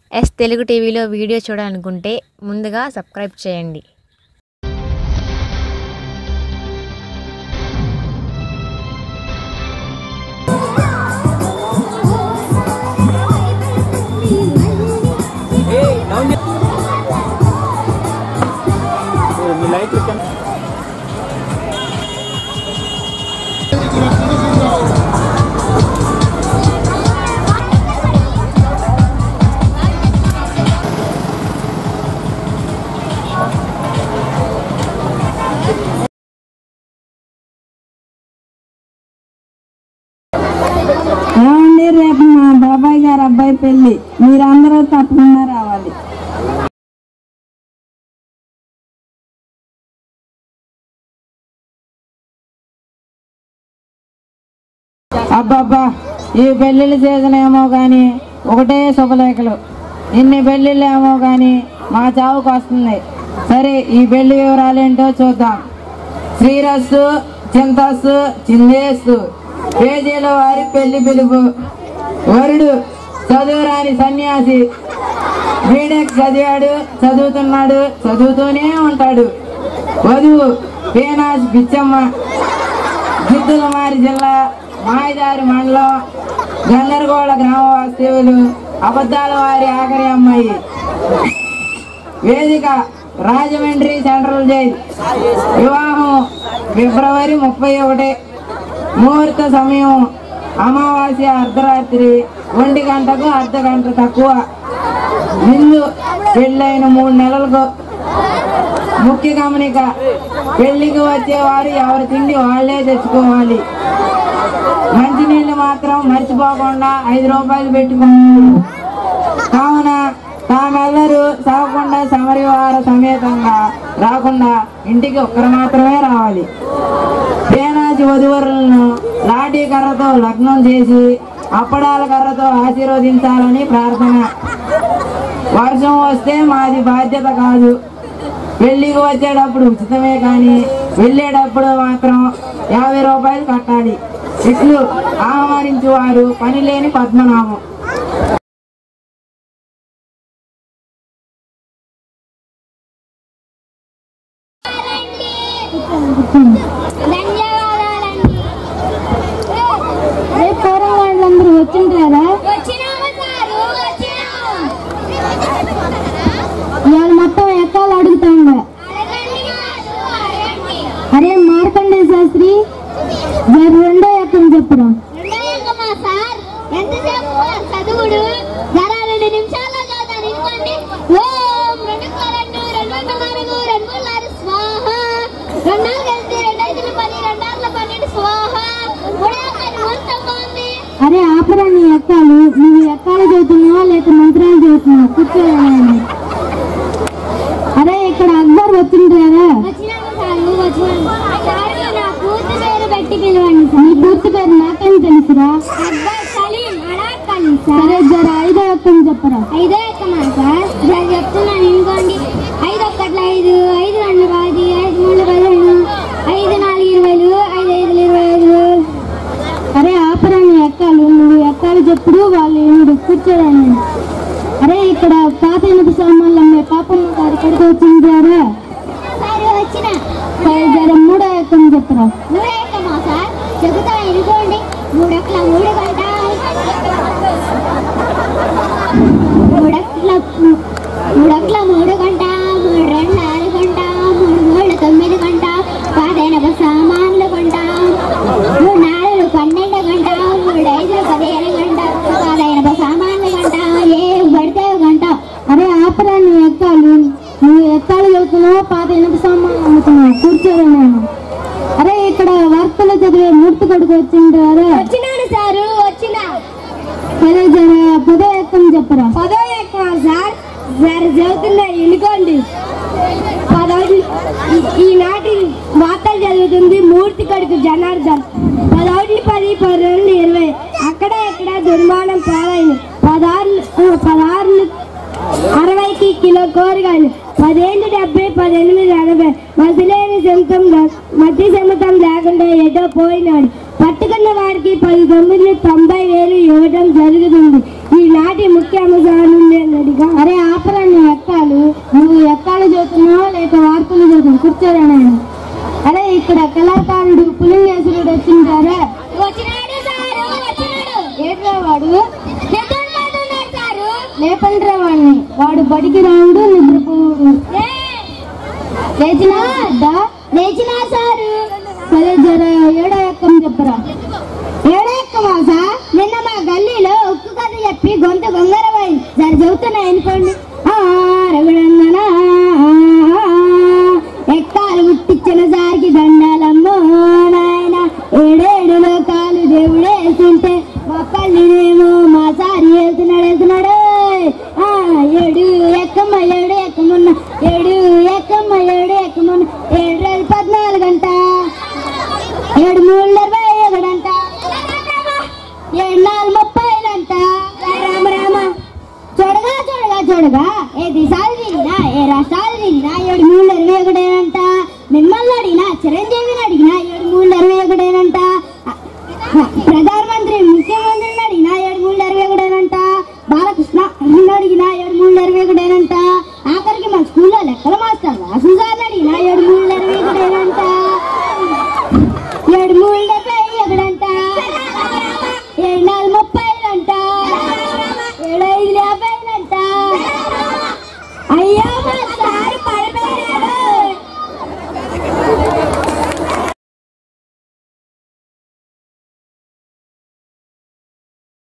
yes Telugu టీవీలో video చూడాలనుకుంటే ముందుగా సబ్స్క్రైబ్ చేయండి మీ లైట్ ఇక్కడ ఏమండి రేపు మా బాబాయ్ గారు అబ్బాయి పెళ్లి మీరందరూ తప్పకుండా రావాలి అబ్బబ్బా ఈ పెళ్లిళ్ళ సీజన్ ఏమో గాని ఒకటే శుభలేఖలు ఇన్ని పెళ్లిళ్ళు ఏమో గాని మా చావుకు వస్తుంది సరే ఈ పెళ్లి వివరాలు ఏంటో చూద్దాం శ్రీరస్సు చింతస్సు చిందేస్తు పేజీల వారి పెళ్లి పిలుపు వరుడు చదువురాని సన్యాసి బీడెక్ చదివాడు చదువుతున్నాడు చదువుతూనే ఉంటాడు వధువు పీనాస్ బిచ్చమ్మ గిద్దులమారి జిల్లా మాయదారి మండలం గందరగోళ గ్రామ వాస్తవ్యులు అబద్ధాల వారి ఆఖరి అమ్మాయి వేదిక రాజమండ్రి సెంట్రల్ జైల్ వివాహం ఫిబ్రవరి ముప్పై ఒకటి ముహూర్త సమయం అమావాస్య అర్ధరాత్రి ఒంటి గంటకు అర్ధ గంట తక్కువ ముందు పెళ్ళైన మూడు నెలలకు ముఖ్య గమనిక పెళ్లికి వచ్చేవారు ఎవరి తిండి వాళ్ళే తెచ్చుకోవాలి మంచినీళ్ళు మాత్రం మర్చిపోకుండా ఐదు రూపాయలు పెట్టుకున్నారు కావున తామెల్లరూ సాగకుండా సమరివార సమేతంగా రాకుండా ఇంటికి ఒక్కరు మాత్రమే రావాలి పేనాచి వధువరులను లాఠీ కర్రతో లగ్నం చేసి అప్పడాల కర్రతో ఆశీర్వదించాలని ప్రార్థన వర్షం వస్తే మాది బాధ్యత కాదు పెళ్లికి వచ్చేటప్పుడు ఉచితమే కానీ వెళ్ళేటప్పుడు మాత్రం యాభై రూపాయలు కట్టాలి ఇట్లు ఆహ్వానించువారు పని లేని పద్మనామం ధన్యవాదాలండి రేపు పూర్వం వాళ్ళందరూ వచ్చింటారా వచ్చినాము సారు వచ్చినాము ఇవాళ మొత్తం ఎక్కాలు అడుగుతాండ అడగండి మాకు అడగండి అరే మార్కండే శాస్త్రి గారు రెండో ఎక్కం చెప్పురా రెండో అంకమా సార్ ఎంతసేపు ఆ చదువుడు జరా రెండు నిమిషాల్లో చదువుతాను ఇవ్వండి ఓం రెండు రెండు రెండు వందల నాలుగు రెండు వందల ఆరు స్వాహ రెండాలు కలిసి రెండు ఐదులు పది రెండార్ల పన్నెండు స్వాహ మూడో కానీ మొత్తం బాగుంది అరే ఆపరా నీ ఎక్కాలు నువ్వు ఎక్కాలు చదువుతున్నావా లేక మంత్రాలు చదువుతున్నావా కూర్చోవాలి అరే ఇక్కడ అక్బర్ వచ్చింటారా వచ్చినాము సారు వచ్చినాము సారు నా పూర్తి పేరు పెట్టి పిలవండి సార్ నీ పూర్తి పేరు నాకేం తెలుసురా అక్బర్ సలీం అడా కలీం సార్ సరే జర ఐదో ఎక్కం చెప్పరా ఐదో ఎక్కమా సార్ నేను చెప్తున్నాను ఇంకోండి ఐదు ఒక్కట్ల ఐదు ఐదు రెండు పది ఐదు మూడు పదిహేను ఐదు నాలుగు ఇరవైలు ఐదు ఐదులు ఇరవై ఐదు అరే ఆపరా నీ ఎక్కాలు నువ్వు ఎక్కాలు చెప్పుడు వాళ్ళు ఏమిడు కూర్చోరాని అరే ఇక్కడ పాత ఇనుప సామాన్లు అమ్మే పాపమ్మ గారు ఇక్కడికి వచ్చింటారా సార్ వచ్చిన సరే జర మూడో ఎక్కం చెప్పరా మూడు ఎక్కమా సార్ చెబుతా ఇనుకోండి మూడు అట్ల మూడు గంట మూడట్ల మూడట్ల మూడు గంట మూడు రెండు ఆరు గంట మూడు మూడు తొమ్మిది గంట పదిహేను సామాన్లు గంట మూడు నాలుగు పన్నెండు గంట మూడు ఐదు పదిహేను గంట పదిహేను సామాన్లు గంట ఏ పడితే ఒక గంట అరే ఆపరా నీ ఎక్కాలు నువ్వు ఎక్కాలు చదువుతున్నావు పాత ఇనుప సామాన్లు అమ్ముతున్నావు కూర్చోరా నేను అరే ఇక్కడ వార్తలు చదివే మూర్తి కొడుకు వచ్చింటారా వచ్చినాడు సారు వచ్చినా సరే జర పదో ఎక్కం చెప్పరా పదో ఎక్కువ సార్ సార్ చదువుతున్నా ఎన్నుకోండి పదోటి ఈ- ఈనాటి వార్తలు చదువుతుంది మూర్తి కొడుకు జనార్దన్ పదోటి పది పన్నెండు ఇరవై అక్కడ ఇక్కడ దుర్మానం పాలైంది పదహారు పదహారు అరవైకి కిలో కూరగాయలు పదిహేను డెబ్బై పద్దెనిమిది ఎనభై మతిలేని సొంతం మతి సొంతం లేకుండా ఏదో పోయినాడు పట్టుకున్న వారికి పది తొమ్మిది తొంభై వేలు ఇవ్వడం జరుగుతుంది ఈనాటి ముఖ్య అంశాలు అడిగా అరే ఆపరా నీ ఎక్కాలు నువ్వు ఎక్కాలు చదువుతున్నావా లేక వార్తలు చదువుతున్నావు కూర్చోరా నేను అరే ఇక్కడ కళాకారుడు పులింగేశ్వరుడు వచ్చింటారా వచ్చినాడు సారు వచ్చినాడు ఏట్రా వాడు నిద్రపోతున్నాడు సారు లేపండ్రా వాడిని వాడు బడికి రావుడు నిద్రపోవుడు ఏ, లేచినా అడ్డా లేచినా సారు సరే జర ఏడో ఎక్కం చెప్పరా ఏడెక్కమా సార్ నిన్న మా గల్లీలో ఉక్కు కథ చెప్పి గొంతు గొంగరమై సరి చెబుతున్నాయి అనుకోండి ఆ, రఘునందన ఎక్కాలు ముట్టించిన సారికి దండాలమ్మో నాయన ఏడేడు లోకాలు దేవుడే వేసింటే మా పల్లినేమో మా సారి వెళ్తున్నాడు వెళ్తున్నాడు ఆ, ఏడు ఎక్కమ్మ ఏడు ఎక్కమున్న ఏడు ఎక్కమ్మ ఏడు ఎక్కమున్న ఏడు రోజు పద్నాలుగు గంట ఏడు మూడు ఇరవై ఒకడంట ఏడు నాలుగు ముప్పైలంట రామ రామ చూడగా చూడగా చూడగా ఏ దేశాలు తిరిగినా ఏ రాష్ట్రాలు తిరిగినా ఏడు మూడు ఇరవై ఒకటేనంట మిమ్మల్ని అడిగినా చిరంజీవిని అడిగినా ఏడు మూడు ఇరవై ఒకటేనంట ప్రధానమంత్రి ముఖ్యమంత్రిని అడిగినా ఏడు మూడు ఇరవై ఒకటేనంట బాలకృష్ణ అర్జున్ అడిగినా ఏడు మూడు ఇరవై ఒకటేనంట ఆఖరికి మా స్కూల్లో లెక్కల మాస్టర్ వాసు సార్ని అడిగినా ఏడు మూడు ఇరవై ఒకటేనంట ఏడు మూడు డెబ్బై ఒకడంట ఏడు నాలుగు ముప్పైలంట ఏడు ఐదు యాభైలంట అయ్యో మా